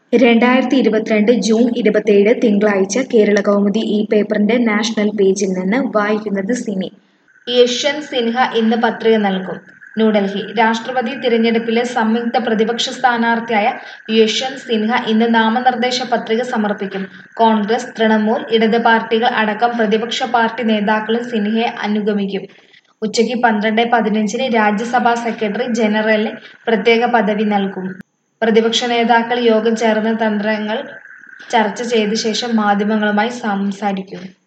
രണ്ടായിരത്തി ഇരുപത്തിരണ്ട് ജൂൺ ഇരുപത്തിയേഴ് തിങ്കളാഴ്ച കേരള കൗമുദി ഈ പേപ്പറിന്റെ നാഷണൽ പേജിൽ നിന്ന് വായിക്കുന്നത് സിനി യശ്വന്ത് സിൻഹ ഇന്ന് പത്രിക നൽകും ന്യൂഡൽഹി രാഷ്ട്രപതി തിരഞ്ഞെടുപ്പിലെ സംയുക്ത പ്രതിപക്ഷ സ്ഥാനാർത്ഥിയായ യശ്വന്ത് സിൻഹ ഇന്ന് നാമനിർദ്ദേശ പത്രിക സമർപ്പിക്കും കോൺഗ്രസ് തൃണമൂൽ ഇടത് പാർട്ടികൾ അടക്കം പ്രതിപക്ഷ പാർട്ടി നേതാക്കളും സിൻഹയെ അനുഗമിക്കും ഉച്ചയ്ക്ക് പന്ത്രണ്ട് പതിനഞ്ചിന് രാജ്യസഭാ സെക്രട്ടറി ജനറലിന് പ്രത്യേക പദവി നൽകും പ്രതിപക്ഷ നേതാക്കൾ യോഗം ചേർന്ന് തന്ത്രങ്ങൾ ചർച്ച ചെയ്ത ശേഷം മാധ്യമങ്ങളുമായി സംസാരിക്കും